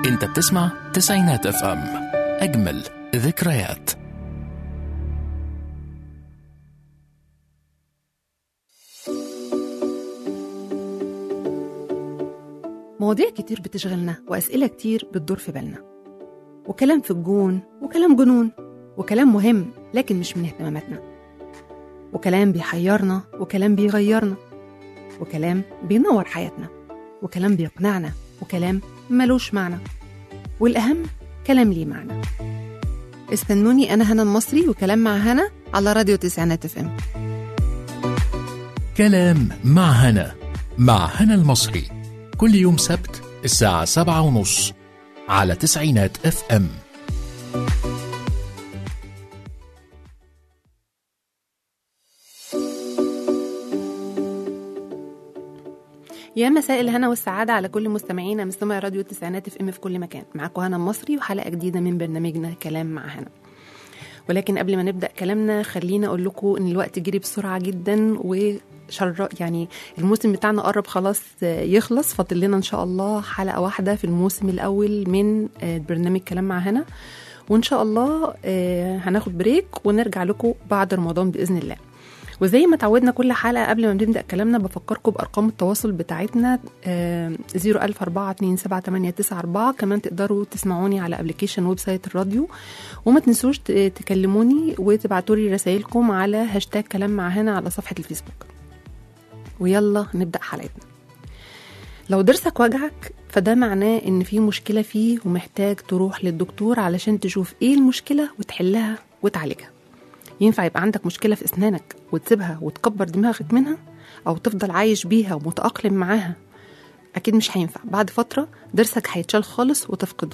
انت بتسمع تسعينات اف ام اجمل ذكريات مواضيع كتير بتشغلنا وأسئلة كتير بتدور في بالنا وكلام في الجون وكلام جنون وكلام مهم لكن مش من اهتماماتنا وكلام بيحيرنا وكلام بيغيرنا وكلام بينور حياتنا وكلام بيقنعنا وكلام ملوش معنى والأهم كلام ليه معنى استنوني أنا هنا المصري وكلام مع هنا على راديو تسعينات اف ام كلام مع هنا مع هنا المصري كل يوم سبت الساعة سبعة ونص على تسعينات اف ام يا مساء الهنا والسعادة على كل مستمعينا مستمع راديو التسعينات اف ام في كل مكان معاكم هنا المصري وحلقة جديدة من برنامجنا كلام مع هنا ولكن قبل ما نبدأ كلامنا خلينا أقول لكم إن الوقت جري بسرعة جدا وشر يعني الموسم بتاعنا قرب خلاص يخلص فاضل لنا إن شاء الله حلقة واحدة في الموسم الأول من برنامج كلام مع هنا وإن شاء الله هناخد بريك ونرجع لكم بعد رمضان بإذن الله وزي ما تعودنا كل حلقة قبل ما بنبدأ كلامنا بفكركم بأرقام التواصل بتاعتنا زيرو ألف أربعة اتنين سبعة تمانية تسعة أربعة كمان تقدروا تسمعوني على أبليكيشن ويب سايت الراديو وما تنسوش تكلموني وتبعتولي رسائلكم على هاشتاج كلام مع هنا على صفحة الفيسبوك ويلا نبدأ حلقتنا لو ضرسك وجعك فده معناه ان في مشكلة فيه ومحتاج تروح للدكتور علشان تشوف ايه المشكلة وتحلها وتعالجها ينفع يبقى عندك مشكلة في أسنانك وتسيبها وتكبر دماغك منها أو تفضل عايش بيها ومتأقلم معاها أكيد مش هينفع بعد فترة ضرسك هيتشال خالص وتفقده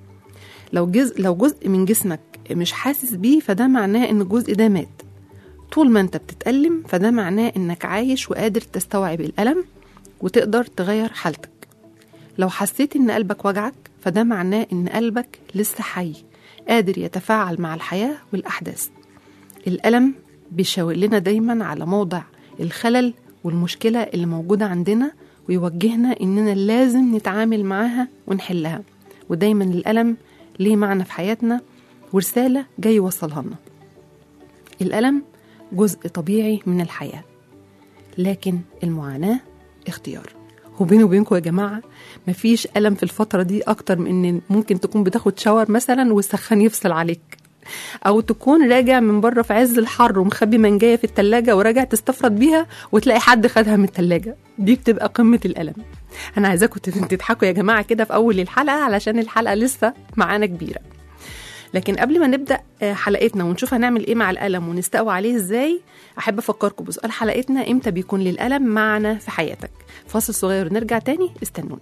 لو جزء لو جزء من جسمك مش حاسس بيه فده معناه إن الجزء ده مات طول ما أنت بتتألم فده معناه إنك عايش وقادر تستوعب الألم وتقدر تغير حالتك لو حسيت إن قلبك وجعك فده معناه إن قلبك لسه حي قادر يتفاعل مع الحياة والأحداث الألم بيشاور لنا دايما على موضع الخلل والمشكلة اللي موجودة عندنا ويوجهنا إننا لازم نتعامل معاها ونحلها ودايما الألم ليه معنى في حياتنا ورسالة جاي يوصلها لنا الألم جزء طبيعي من الحياة لكن المعاناة اختيار وبيني وبينكم يا جماعة مفيش ألم في الفترة دي أكتر من إن ممكن تكون بتاخد شاور مثلا والسخان يفصل عليك او تكون راجع من بره في عز الحر ومخبي منجايه في التلاجة وراجع تستفرد بيها وتلاقي حد خدها من التلاجة دي بتبقى قمه الالم انا عايزاكم تضحكوا يا جماعه كده في اول الحلقه علشان الحلقه لسه معانا كبيره لكن قبل ما نبدا حلقتنا ونشوف هنعمل ايه مع الالم ونستقوى عليه ازاي احب افكركم بسؤال حلقتنا امتى بيكون للالم معنى في حياتك فاصل صغير ونرجع تاني استنوني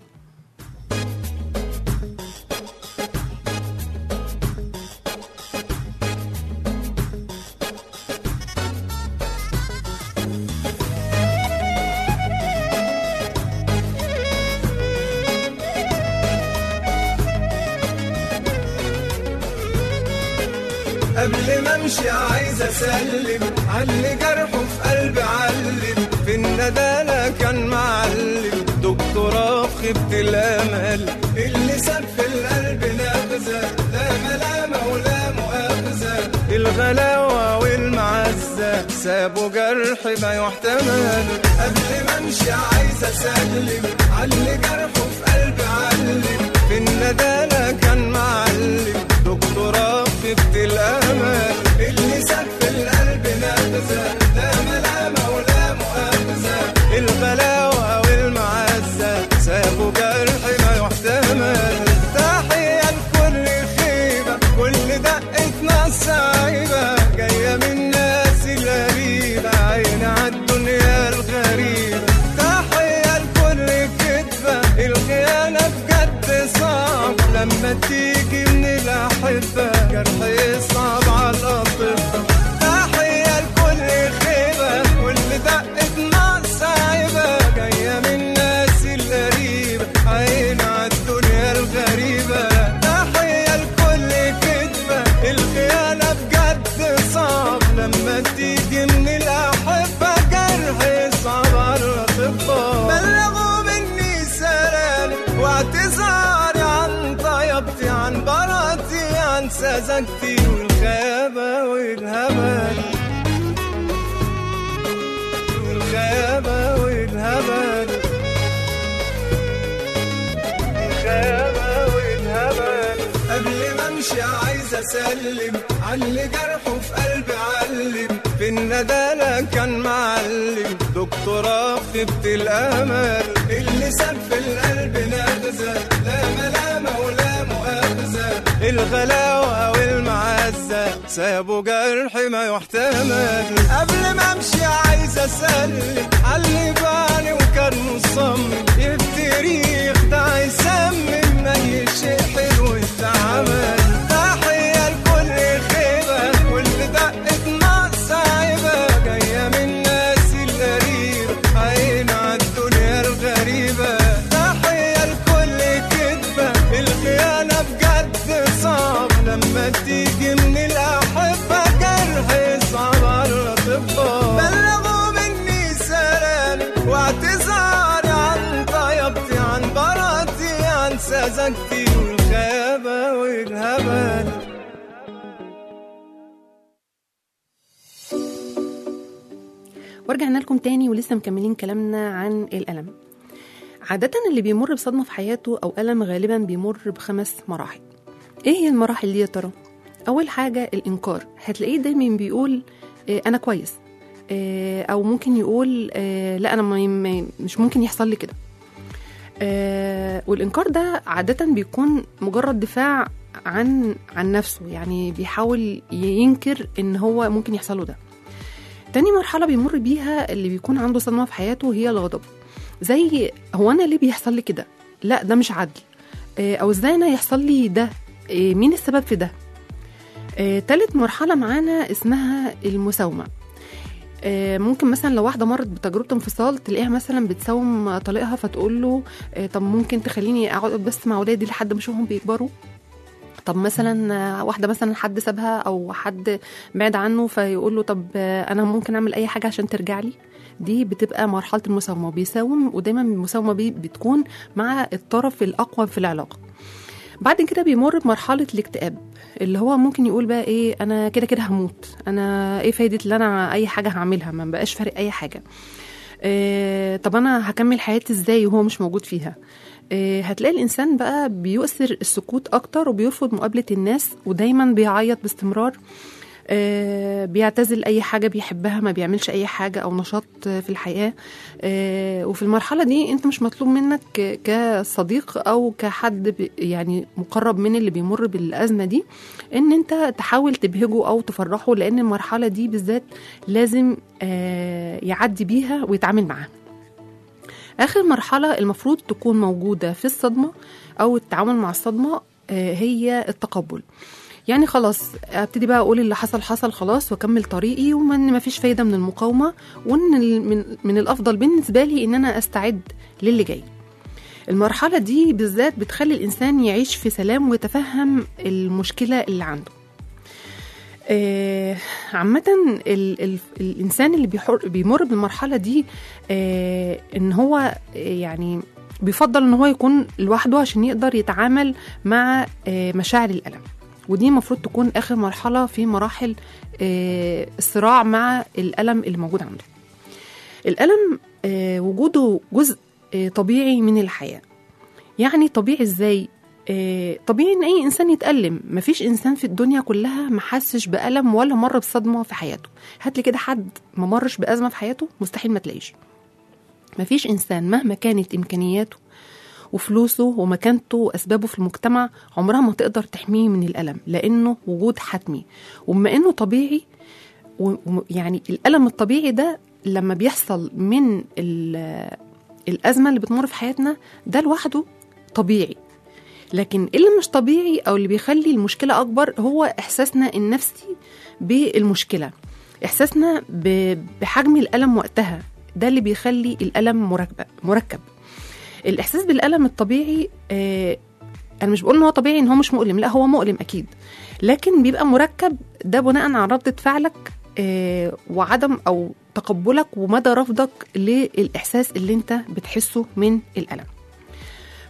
قبل ما امشي عايز اسلم علي جرحه في قلبي علم في الندالة كان معلم دكتوراه في خيبة الامل اللي ساب في القلب نغزة لا ملامة ولا مؤاخذة الغلاوة والمعزة سابوا جرح ما يحتمل قبل ما امشي عايز اسلم علي جرحه في قلبي علم في الندالة كان معلم دكتوراه في الامل اللي ساب في القلب نغزة لا ملامة ولا مؤاخذة الغلاوة والمعزة سابوا جرح ما يحتمل تحية لكل خيبة كل دقة نصايبة جاية من ناس الغريبة عين عالدنيا الغريبة تحية لكل كدبة الخيانة بجد صعب لما تيجي من الأحبة جرح يصعب على الأطباء تحية لكل خيبة كل دقة نصايبة جاية من الناس الغريبة عين عالدنيا الغريبة تحية لكل كدبة الخيانة بجد صعب لما تيجي من الأحبة جرح يصعب على الأطباء بلغوا مني سلام واعتذاري عن طيب سذاجتي والخيابة والهبل والخيابة والهبل الخيابة والهبل قبل ما امشي عايز اسلم على اللي جرحه في قلبي علم في الندالة كان معلم دكتوراه في خيبة الامل اللي ساب في القلب نغزة لا ملامة ولا مؤاخذة الغلاوة والمعزة سابوا جرح ما يحتمل قبل ما امشي عايز اسلم على اللي بالي وكان مصمم التاريخ ده هيسمم اي شيء حلو اتعمل تحية لكل خيبة كل دقة ناقصة عيبة جاية من الناس الغريبة عين عالدنيا الغريبة تحية لكل كدبة الخيانة بجد صعب لما تيجي من الأحبة جرح يصعب على الأطباء بلغوا مني سلامي واعتذاري عن طيبتي عن براءتي عن سذاجتي والخيابة والهبل ورجعنا لكم تاني ولسه مكملين كلامنا عن الألم عادة اللي بيمر بصدمة في حياته أو ألم غالبا بيمر بخمس مراحل إيه هي المراحل دي يا ترى؟ أول حاجة الإنكار هتلاقيه دايما بيقول إيه أنا كويس إيه أو ممكن يقول إيه لا أنا ما- ما- مش ممكن يحصل لي كده آه، والإنكار ده عادة بيكون مجرد دفاع عن عن نفسه يعني بيحاول ينكر إن هو ممكن يحصل له ده تاني مرحلة بيمر بيها اللي بيكون عنده صدمة في حياته هي الغضب زي هو أنا ليه بيحصل لي كده؟ لا ده مش عدل آه، أو إزاي أنا يحصل لي ده؟ آه، مين السبب في ده؟ آه، تالت مرحلة معانا اسمها المساومة آه، ممكن مثلا لو واحدة مرت بتجربة انفصال تلاقيها مثلا بتساوم طليقها فتقول له آه، طب ممكن تخليني اقعد بس مع ولادي لحد ما اشوفهم بيكبروا طب مثلا آه، واحدة مثلا حد سابها او حد بعد عنه فيقول له طب آه، انا ممكن اعمل اي حاجة عشان ترجع لي دي بتبقى مرحلة المساومة بيساوم ودايما المساومة بي بتكون مع الطرف الأقوى في العلاقة بعد كده بيمر بمرحلة الاكتئاب اللي هو ممكن يقول بقى ايه انا كده كده هموت انا ايه فايدة اللي انا اي حاجة هعملها ما بقاش فارق اي حاجة إيه طب انا هكمل حياتي ازاي وهو مش موجود فيها إيه هتلاقي الانسان بقى بيؤثر السكوت اكتر وبيرفض مقابلة الناس ودايما بيعيط باستمرار آه، بيعتزل اي حاجه بيحبها ما بيعملش اي حاجه او نشاط آه، في الحياه آه، وفي المرحله دي انت مش مطلوب منك ك- كصديق او كحد ب- يعني مقرب من اللي بيمر بالازمه دي ان انت تحاول تبهجه او تفرحه لان المرحله دي بالذات لازم آه، يعدي بيها ويتعامل معاها اخر مرحله المفروض تكون موجوده في الصدمه او التعامل مع الصدمه آه، هي التقبل يعني خلاص ابتدي بقى اقول اللي حصل حصل خلاص واكمل طريقي وان مفيش فايده من المقاومه وان ال- من, من الافضل بالنسبه لي ان انا استعد للي جاي المرحله دي بالذات بتخلي الانسان يعيش في سلام ويتفهم المشكله اللي عنده آه، عامة ال ال الإنسان اللي بيحر بيمر بالمرحلة دي آه، إن هو آه، يعني بيفضل إن هو يكون لوحده عشان يقدر يتعامل مع آه، مشاعر الألم ودي المفروض تكون آخر مرحلة في مراحل آه، الصراع مع الألم اللي موجود عنده الألم آه، وجوده جزء آه، طبيعي من الحياة يعني طبيعي ازاي آه، طبيعي ان اي انسان يتألم مفيش انسان في الدنيا كلها ما حسش بألم ولا مر بصدمة في حياته هات لي كده حد ما مرش بأزمة في حياته مستحيل ما تلاقيش مفيش انسان مهما كانت امكانياته وفلوسه ومكانته واسبابه في المجتمع عمرها ما تقدر تحميه من الالم لانه وجود حتمي وبما انه طبيعي و- و- يعني الالم الطبيعي ده لما بيحصل من ال- الازمه اللي بتمر في حياتنا ده لوحده طبيعي لكن اللي مش طبيعي او اللي بيخلي المشكله اكبر هو احساسنا النفسي بالمشكله احساسنا ب- بحجم الالم وقتها ده اللي بيخلي الالم مركب مركب الاحساس بالالم الطبيعي آه انا مش بقول ان هو طبيعي ان هو مش مؤلم لا هو مؤلم اكيد لكن بيبقى مركب ده بناء على ردة فعلك آه وعدم او تقبلك ومدى رفضك للاحساس اللي انت بتحسه من الالم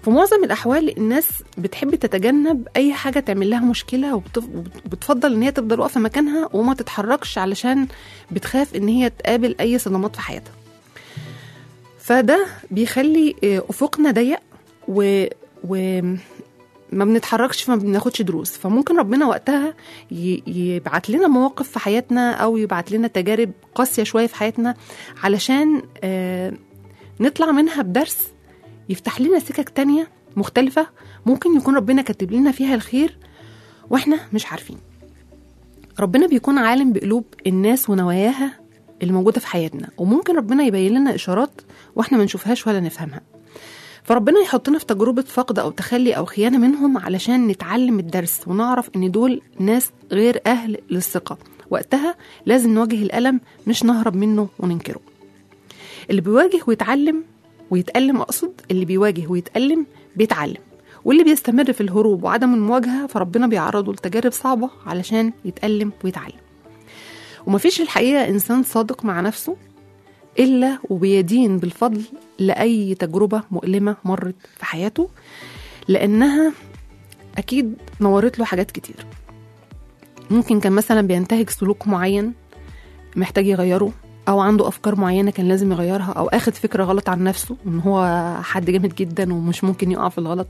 في معظم الأحوال الناس بتحب تتجنب أي حاجة تعمل لها مشكلة وبتف- وبتفضل إن هي تفضل واقفة مكانها وما تتحركش علشان بتخاف إن هي تقابل أي صدمات في حياتها فده بيخلي آه، أفقنا ضيق و, و ما بنتحركش فما بناخدش دروس فممكن ربنا وقتها ي- يبعت لنا مواقف في حياتنا او يبعت لنا تجارب قاسيه شويه في حياتنا علشان آه، نطلع منها بدرس يفتح لنا سكك تانية مختلفة ممكن يكون ربنا كاتب لنا فيها الخير واحنا مش عارفين ربنا بيكون عالم بقلوب الناس ونواياها اللي موجودة في حياتنا وممكن ربنا يبين لنا إشارات واحنا ما نشوفهاش ولا نفهمها فربنا يحطنا في تجربة فقد أو تخلي أو خيانة منهم علشان نتعلم الدرس ونعرف إن دول ناس غير أهل للثقة وقتها لازم نواجه الألم مش نهرب منه وننكره اللي بيواجه ويتعلم ويتألم أقصد اللي بيواجه ويتألم بيتعلم واللي بيستمر في الهروب وعدم المواجهة فربنا بيعرضه لتجارب صعبة علشان يتألم ويتعلم ومفيش الحقيقة إنسان صادق مع نفسه إلا وبيدين بالفضل لأي تجربة مؤلمة مرت في حياته لأنها أكيد نورت له حاجات كتير ممكن كان مثلا بينتهج سلوك معين محتاج يغيره أو عنده أفكار معينة كان لازم يغيرها أو أخد فكرة غلط عن نفسه إن هو حد جامد جدا ومش ممكن يقع في الغلط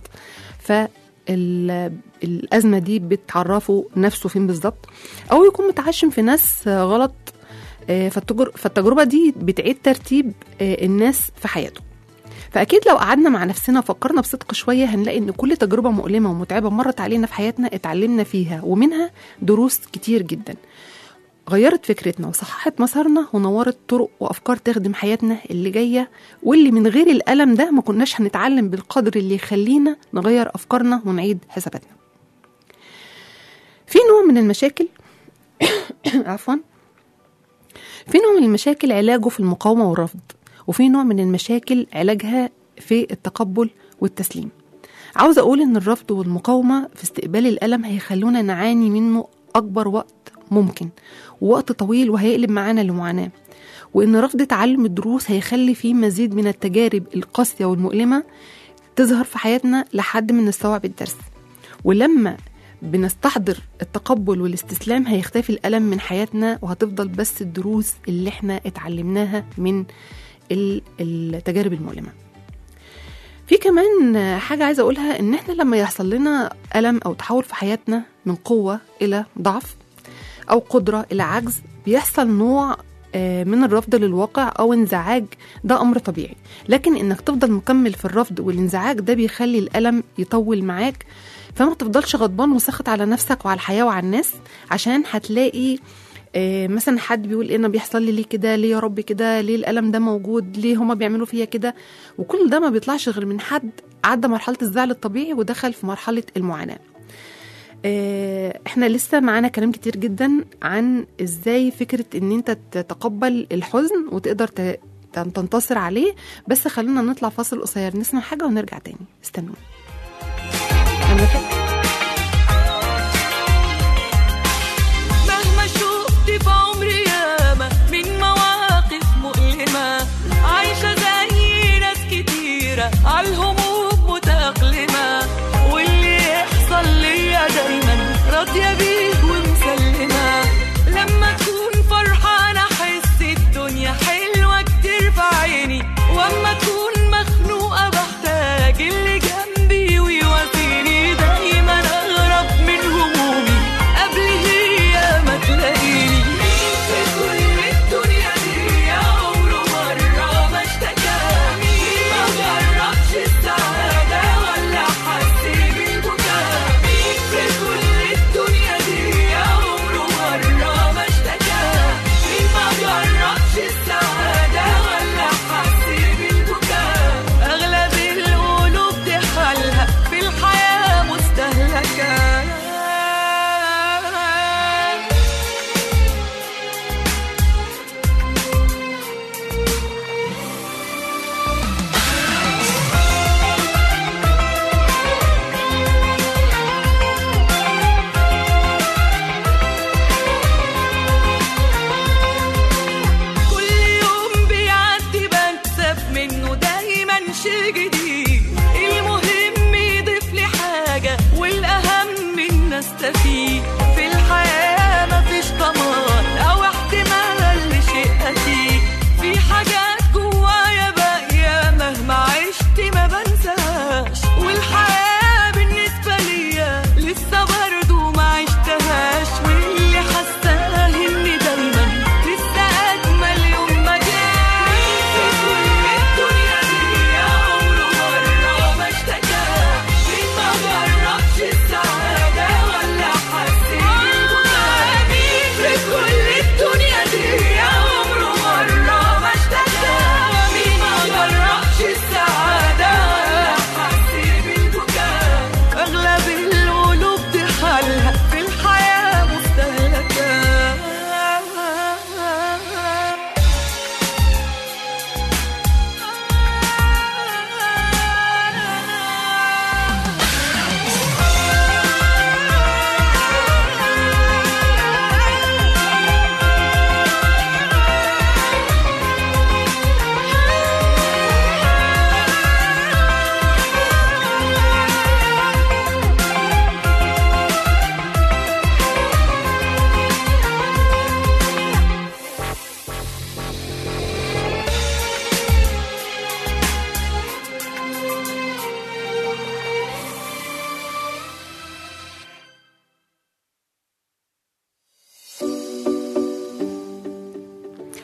فالأزمة دي بتعرفه نفسه فين بالظبط أو يكون متعشم في ناس غلط آه، فالتجر- فالتجربة دي بتعيد ترتيب آه، الناس في حياته فأكيد لو قعدنا مع نفسنا وفكرنا بصدق شوية هنلاقي إن كل تجربة مؤلمة ومتعبة مرت علينا في حياتنا اتعلمنا فيها ومنها دروس كتير جدا غيرت فكرتنا وصححت مسارنا ونورت طرق وأفكار تخدم حياتنا اللي جاية واللي من غير الألم ده ما كناش هنتعلم بالقدر اللي يخلينا نغير أفكارنا ونعيد حساباتنا في نوع من المشاكل عفوا في نوع من المشاكل علاجه في المقاومة والرفض وفي نوع من المشاكل علاجها في التقبل والتسليم عاوز أقول إن الرفض والمقاومة في استقبال الألم هيخلونا نعاني منه أكبر وقت ممكن ووقت طويل وهيقلب معانا لمعاناة وإن رفض تعلم الدروس هيخلي فيه مزيد من التجارب القاسية والمؤلمة تظهر في حياتنا لحد ما نستوعب الدرس ولما بنستحضر التقبل والاستسلام هيختفي الألم من حياتنا وهتفضل بس الدروس اللي احنا اتعلمناها من ال- التجارب المؤلمة في كمان حاجة عايزة أقولها إن إحنا لما يحصل لنا ألم أو تحول في حياتنا من قوة إلى ضعف أو قدرة إلى عجز بيحصل نوع آه، من الرفض للواقع أو انزعاج ده أمر طبيعي لكن إنك تفضل مكمل في الرفض والانزعاج ده بيخلي الألم يطول معاك فما تفضلش غضبان وساخط على نفسك وعلى الحياة وعلى الناس عشان هتلاقي آه، مثلا حد بيقول ايه انا بيحصل لي ليه كده ليه يا رب كده ليه الالم ده موجود ليه هما بيعملوا فيا كده وكل ده ما بيطلعش غير من حد عدى مرحله الزعل الطبيعي ودخل في مرحله المعاناه آه، احنا لسه معانا كلام كتير جدا عن ازاي فكره ان انت تتقبل الحزن وتقدر ت- تن- تنتصر عليه بس خلينا نطلع فاصل قصير نسمع حاجه ونرجع تاني استنوا أنا فاكرة. مهما شفت في عمري ياما من مواقف مؤلمة عايشة زي ناس كتيرة عالهموم متأقلمة واللي يحصل ليا دايما راضية بيه ومسلمة لما تكون فرحانة أحس الدنيا حلوة كتير في عيني واما تكون مخنوقة بحتاج اللي جنبي ويواسيني دايما اغرب من همومي قبل هي ما تلاقيني مين في كل الدنيا دي عمره مرة ما اشتكى مين ما جربش السعادة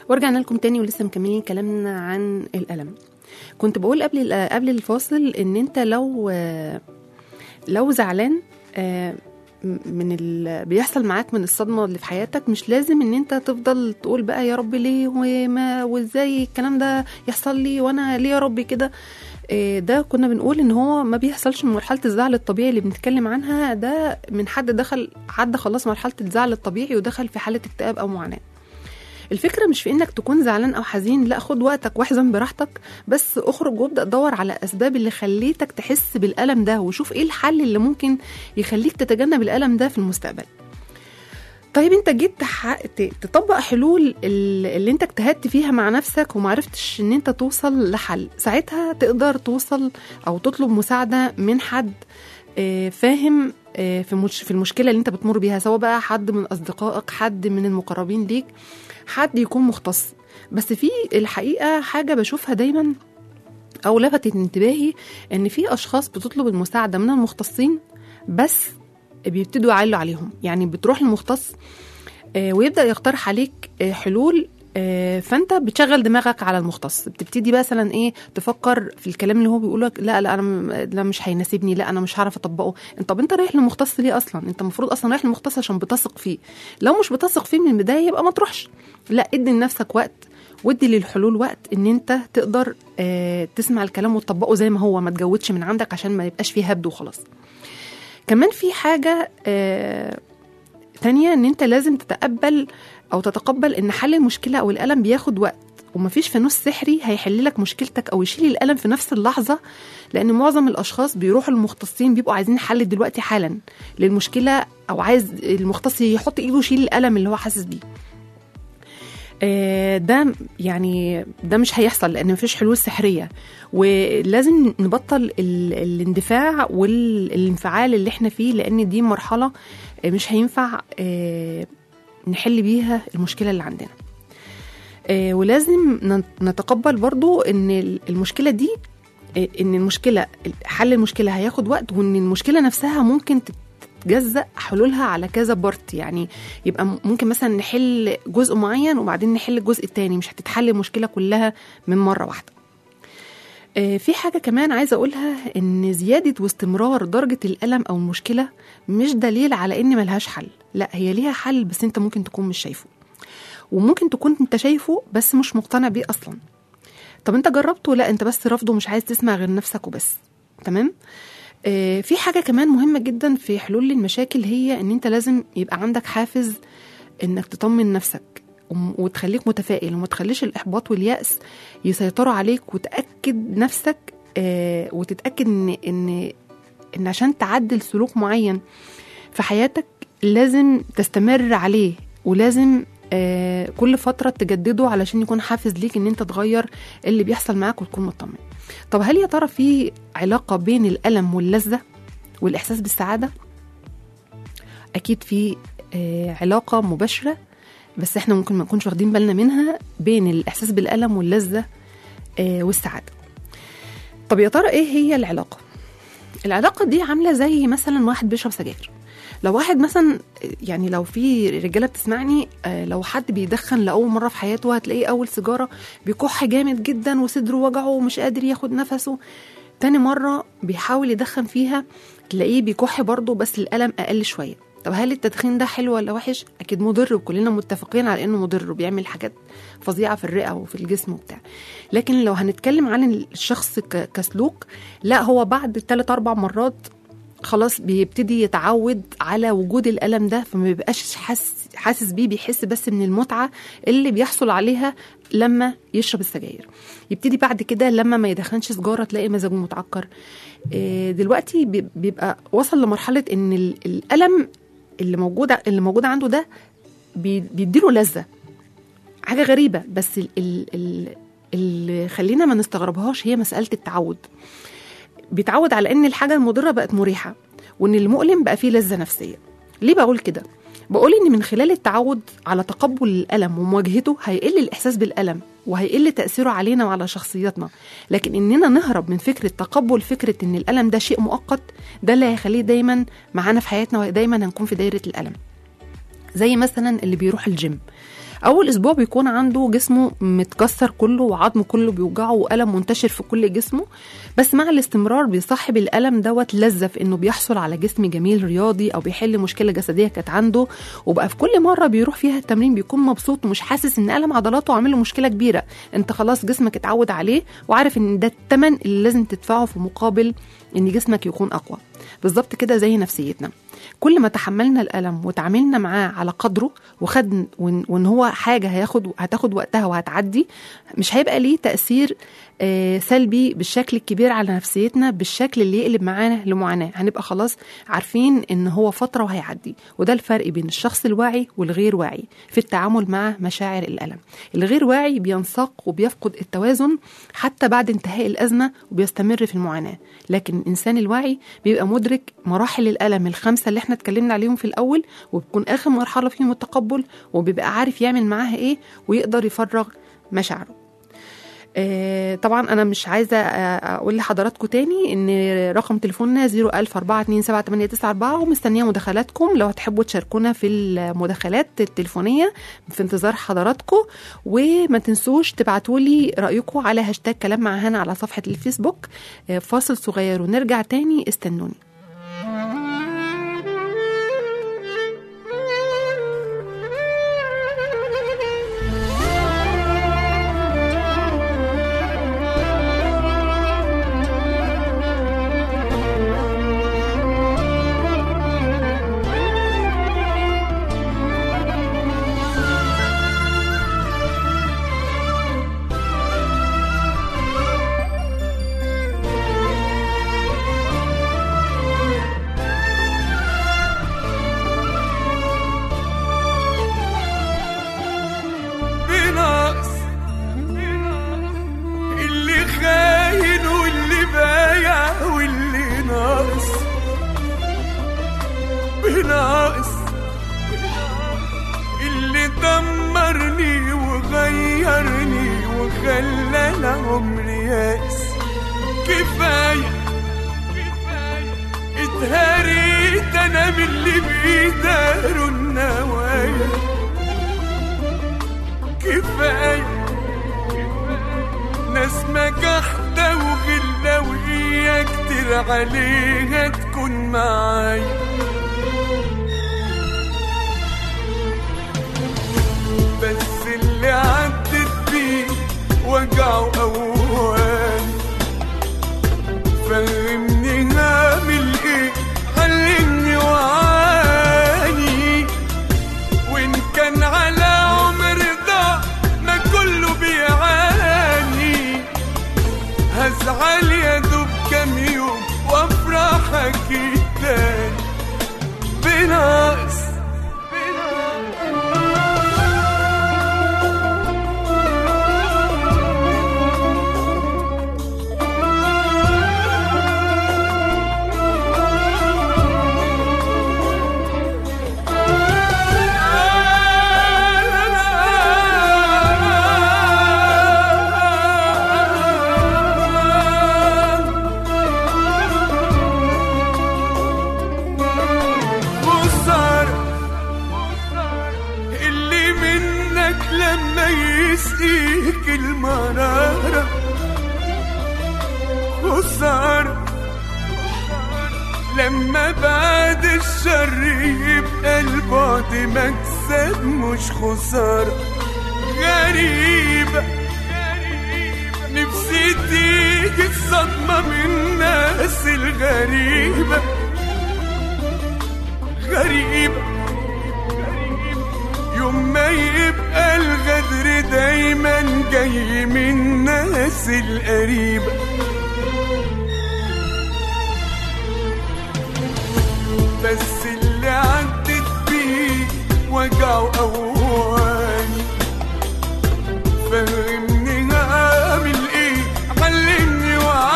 ورجعنا لكم تاني ولسه مكملين كلامنا عن الألم كنت بقول قبل قبل الفاصل ان انت لو لو زعلان آه، من اللي بيحصل معاك من الصدمه اللي في حياتك مش لازم ان انت تفضل تقول بقى يا رب ليه وما وازاي الكلام ده يحصل لي وانا ليه يا رب كده آه، ده كنا بنقول ان هو ما بيحصلش من مرحله الزعل الطبيعي اللي بنتكلم عنها ده من حد دخل عدى خلاص مرحله الزعل الطبيعي ودخل في حاله اكتئاب او معاناه الفكره مش في انك تكون زعلان او حزين لا خد وقتك واحزن براحتك بس اخرج وابدا دور على اسباب اللي خليتك تحس بالالم ده وشوف ايه الحل اللي ممكن يخليك تتجنب الالم ده في المستقبل طيب انت جيت تح- ت- تطبق حلول ال- اللي انت اجتهدت فيها مع نفسك ومعرفتش ان انت توصل لحل ساعتها تقدر توصل او تطلب مساعدة من حد آه، فاهم آه، في مش في المشكلة اللي انت بتمر بيها سواء بقى حد من اصدقائك حد من المقربين ليك حد يكون مختص بس في الحقيقة حاجة بشوفها دايما او لفتت انتباهي ان في اشخاص بتطلب المساعدة من المختصين بس بيبتدوا يعلوا عليهم يعني بتروح للمختص آه، ويبدا يقترح عليك آه، حلول آه، فانت بتشغل دماغك على المختص بتبتدي مثلا ايه تفكر في الكلام اللي هو بيقول لك لا لا انا م- لا مش هيناسبني لا انا مش هعرف اطبقه انت طب انت رايح للمختص ليه اصلا انت المفروض اصلا رايح للمختص عشان بتثق فيه لو مش بتثق فيه من البدايه يبقى ما تروحش لا ادي لنفسك وقت وادي للحلول وقت ان انت تقدر آه، تسمع الكلام وتطبقه زي ما هو ما تجودش من عندك عشان ما يبقاش فيه هبد وخلاص كمان في حاجه آه، تانية ان انت لازم تتقبل او تتقبل ان حل المشكله او الالم بياخد وقت ومفيش فانوس سحري هيحل لك مشكلتك او يشيل الالم في نفس اللحظه لان معظم الاشخاص بيروحوا للمختصين بيبقوا عايزين حل دلوقتي حالا للمشكله او عايز المختص يحط ايده يشيل الالم اللي هو حاسس بيه آه، ده يعني ده مش هيحصل لان مفيش حلول سحريه ولازم نبطل ال- الاندفاع والانفعال اللي احنا فيه لان دي مرحله آه، مش هينفع آه، نحل بيها المشكله اللي عندنا آه، ولازم نت- نتقبل برضو ان ال- المشكله دي آه، ان المشكله حل المشكله هياخد وقت وان المشكله نفسها ممكن تتجزأ حلولها على كذا بارت يعني يبقى م- ممكن مثلا نحل جزء معين وبعدين نحل الجزء التاني مش هتتحل المشكله كلها من مره واحده آه، في حاجة كمان عايزة أقولها إن زيادة واستمرار درجة الألم أو المشكلة مش دليل على إن ملهاش حل لا هي ليها حل بس أنت ممكن تكون مش شايفه وممكن تكون أنت شايفه بس مش مقتنع بيه أصلا طب أنت جربته لا أنت بس رافضه مش عايز تسمع غير نفسك وبس تمام آه، في حاجة كمان مهمة جدا في حلول المشاكل هي إن أنت لازم يبقى عندك حافز إنك تطمن نفسك وم- وتخليك متفائل وما تخليش الإحباط واليأس يسيطروا عليك وتأكد نفسك آه، وتتأكد إن إن إن عشان تعدل سلوك معين في حياتك لازم تستمر عليه ولازم آه، كل فترة تجدده علشان يكون حافز ليك إن أنت تغير اللي بيحصل معاك وتكون مطمن طب هل يا ترى في علاقة بين الألم واللذة والإحساس بالسعادة؟ أكيد في آه، علاقة مباشرة بس احنا ممكن ما نكونش واخدين بالنا منها بين الإحساس بالألم واللذة آه، والسعادة طب يا ترى إيه هي العلاقة؟ العلاقة دي عاملة زي مثلا واحد بيشرب سجاير لو واحد مثلا يعني لو في رجاله بتسمعني آه، لو حد بيدخن لاول مره في حياته هتلاقيه اول سيجاره بيكح جامد جدا وصدره وجعه ومش قادر ياخد نفسه تاني مره بيحاول يدخن فيها تلاقيه بيكح برضه بس الالم اقل شويه طب هل التدخين ده حلو ولا وحش اكيد مضر وكلنا متفقين على انه مضر وبيعمل حاجات فظيعه في الرئه وفي الجسم وبتاع لكن لو هنتكلم عن الشخص ك- كسلوك لا هو بعد ثلاث اربع مرات خلاص بيبتدي يتعود على وجود الالم ده فما بيبقاش حاسس حاسس بيه بيحس بس من المتعه اللي بيحصل عليها لما يشرب السجاير يبتدي بعد كده لما ما يدخنش سجاره تلاقي مزاجه متعكر إيه، دلوقتي بي- بيبقى وصل لمرحله ان ال- الالم اللي موجود اللي موجود عنده ده بي- بيديله لذه حاجه غريبه بس ال- ال- ال- اللي خلينا ما نستغربهاش هي مساله التعود بيتعود على ان الحاجه المضره بقت مريحه وان المؤلم بقى فيه لذه نفسيه ليه بقول كده بقول ان من خلال التعود على تقبل الالم ومواجهته هيقل الاحساس بالالم وهيقل تاثيره علينا وعلى شخصيتنا لكن اننا نهرب من فكره تقبل فكره ان الالم ده شيء مؤقت ده اللي هيخليه دايما معانا في حياتنا ودايما هنكون في دايره الالم زي مثلا اللي بيروح الجيم اول اسبوع بيكون عنده جسمه متكسر كله وعظمه كله بيوجعه والم منتشر في كل جسمه بس مع الاستمرار بيصاحب الالم دوت لذه في انه بيحصل على جسم جميل رياضي او بيحل مشكله جسديه كانت عنده وبقى في كل مره بيروح فيها التمرين بيكون مبسوط ومش حاسس ان الم عضلاته عامل له مشكله كبيره انت خلاص جسمك اتعود عليه وعارف ان ده الثمن اللي لازم تدفعه في مقابل ان جسمك يكون اقوى بالظبط كده زي نفسيتنا كل ما تحملنا الالم وتعاملنا معاه على قدره وخد وان وإن هو حاجه هياخد هتاخد وقتها وهتعدي مش هيبقى ليه تاثير آه، سلبي بالشكل الكبير على نفسيتنا بالشكل اللي يقلب معانا لمعاناه هنبقى خلاص عارفين ان هو فتره وهيعدي وده الفرق بين الشخص الواعي والغير واعي في التعامل مع مشاعر الالم الغير واعي بينساق وبيفقد التوازن حتى بعد انتهاء الازمه وبيستمر في المعاناه لكن الانسان الواعي بيبقى مدرك مراحل الالم الخمسه اللي احنا اتكلمنا عليهم في الاول وبتكون اخر مرحله فيهم التقبل وبيبقى عارف يعمل معاها ايه ويقدر يفرغ مشاعره آه، طبعا انا مش عايزه آه، اقول لحضراتكم تاني ان رقم تليفوننا 010427894 ومستنيه مداخلاتكم لو هتحبوا تشاركونا في المداخلات التليفونيه في انتظار حضراتكم وما تنسوش تبعتوا لي رايكم على هاشتاج كلام مع هنا على صفحه الفيسبوك آه، فاصل صغير ونرجع تاني استنوني بناقص اللي خاين واللي بايع واللي ناقص بناقص اللي دمرني وغيرني وخلى العمر ياس كفايه اتهريت انا من اللي بيداروا النوايا كفاية ناس مجحدة وغلة وهي كتير عليها تكون معايا بس اللي عدت بيه وجعه أوان فهمني هعمل ايه علمني وعاني وان كان على عمر ضاع ما كله بيعاني هزعل يا دوب كام يوم وافرح اكيد تاني بناقص خسارة اللي منك لما يسقيك المرارة خسارة لما بعد الشر يبقى البعد مكسب مش خسارة غريبة نفسي تيجي الصدمة من الناس الغريبة غريبة يوم ما يبقى الغدر دايما جاي من الناس القريبة بس اللي عدت بيه وجعه أواني فهمني هعمل ايه علمني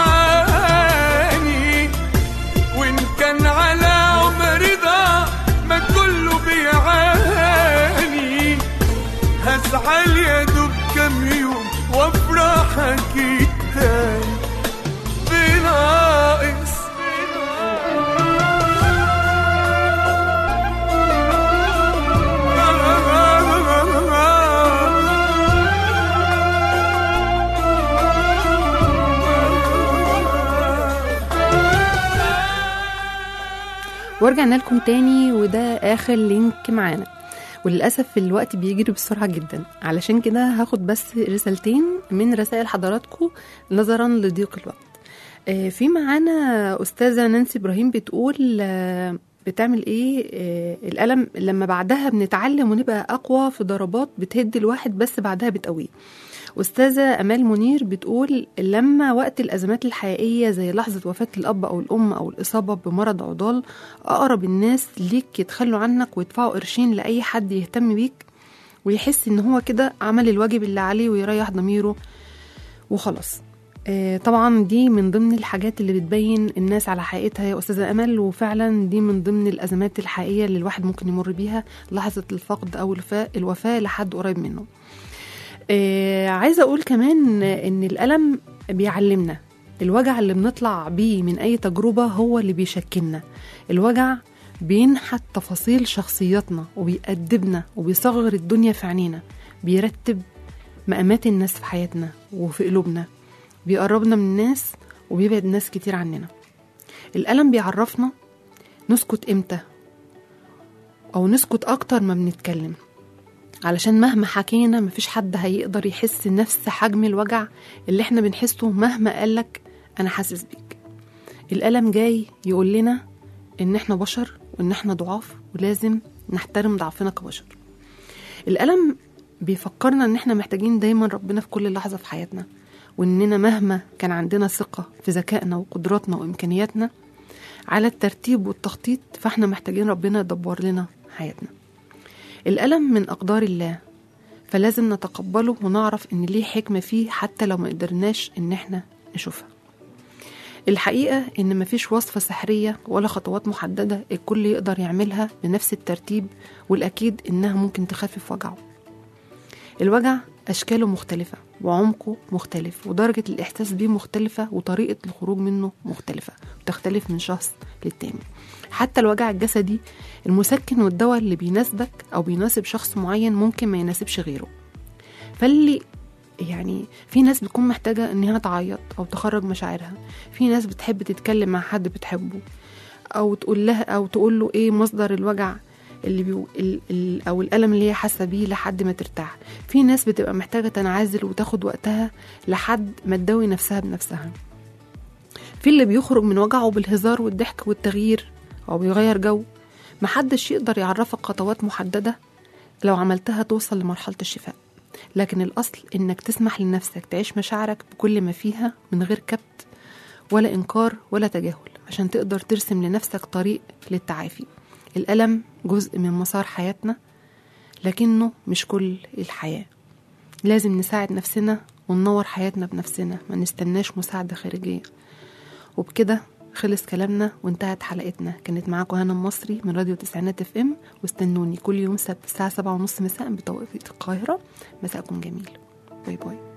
وعاني وان كان على عمري ضاع ما كله بيعاني هزعل يا دوب كام يوم وافرح اكيد تاني ورجعنا لكم تاني وده آخر لينك معانا وللأسف الوقت بيجري بسرعة جدا علشان كده هاخد بس رسالتين من رسائل حضراتكم نظرا لضيق الوقت آه، في معانا أستاذة نانسي إبراهيم بتقول آه، بتعمل ايه آه، الألم لما بعدها بنتعلم ونبقى أقوى في ضربات بتهد الواحد بس بعدها بتقويه أستاذة أمال منير بتقول لما وقت الأزمات الحقيقية زي لحظة وفاة الأب أو الأم أو الإصابة بمرض عضال أقرب الناس ليك يتخلوا عنك ويدفعوا قرشين لأي حد يهتم بيك ويحس إن هو كده عمل الواجب اللي عليه ويريح ضميره وخلاص آه، طبعا دي من ضمن الحاجات اللي بتبين الناس على حقيقتها يا أستاذة أمل وفعلا دي من ضمن الأزمات الحقيقية اللي الواحد ممكن يمر بيها لحظة الفقد أو الوفاة, الوفاة لحد قريب منه آه، عايزه اقول كمان ان الالم بيعلمنا الوجع اللي بنطلع بيه من اي تجربه هو اللي بيشكلنا الوجع بينحت تفاصيل شخصياتنا وبيأدبنا وبيصغر الدنيا في عينينا بيرتب مقامات الناس في حياتنا وفي قلوبنا بيقربنا من الناس وبيبعد ناس كتير عننا الألم بيعرفنا نسكت امتى أو نسكت أكتر ما بنتكلم علشان مهما حكينا مفيش حد هيقدر يحس نفس حجم الوجع اللي احنا بنحسه مهما قالك انا حاسس بيك الألم جاي يقول لنا ان احنا بشر وان احنا ضعاف ولازم نحترم ضعفنا كبشر الألم بيفكرنا ان احنا محتاجين دايما ربنا في كل لحظة في حياتنا واننا مهما كان عندنا ثقة في ذكائنا وقدراتنا وامكانياتنا على الترتيب والتخطيط فاحنا محتاجين ربنا يدبر لنا حياتنا الألم من أقدار الله فلازم نتقبله ونعرف إن ليه حكمة فيه حتى لو ما قدرناش إن إحنا نشوفها الحقيقة إن مفيش وصفة سحرية ولا خطوات محددة الكل يقدر يعملها بنفس الترتيب والأكيد إنها ممكن تخفف وجعه الوجع أشكاله مختلفة وعمقه مختلف ودرجة الإحساس بيه مختلفة وطريقة الخروج منه مختلفة وتختلف من شخص للتاني حتى الوجع الجسدي المسكن والدواء اللي بيناسبك أو بيناسب شخص معين ممكن ما يناسبش غيره فاللي يعني في ناس بتكون محتاجة إنها تعيط أو تخرج مشاعرها في ناس بتحب تتكلم مع حد بتحبه أو تقول لها أو تقول له إيه مصدر الوجع اللي بيو ال ال او الالم اللي هي حاسه بيه لحد ما ترتاح في ناس بتبقى محتاجه تنعزل وتاخد وقتها لحد ما تداوي نفسها بنفسها في اللي بيخرج من وجعه بالهزار والضحك والتغيير او بيغير جو محدش يقدر يعرفك خطوات محدده لو عملتها توصل لمرحله الشفاء لكن الاصل انك تسمح لنفسك تعيش مشاعرك بكل ما فيها من غير كبت ولا انكار ولا تجاهل عشان تقدر ترسم لنفسك طريق للتعافي الألم جزء من مسار حياتنا لكنه مش كل الحياة لازم نساعد نفسنا وننور حياتنا بنفسنا ما نستناش مساعدة خارجية وبكده خلص كلامنا وانتهت حلقتنا كانت معاكم هنا المصري من راديو تسعينات اف ام واستنوني كل يوم سبت الساعة سبعة ونص مساء بتوقيت القاهرة مساءكم جميل باي باي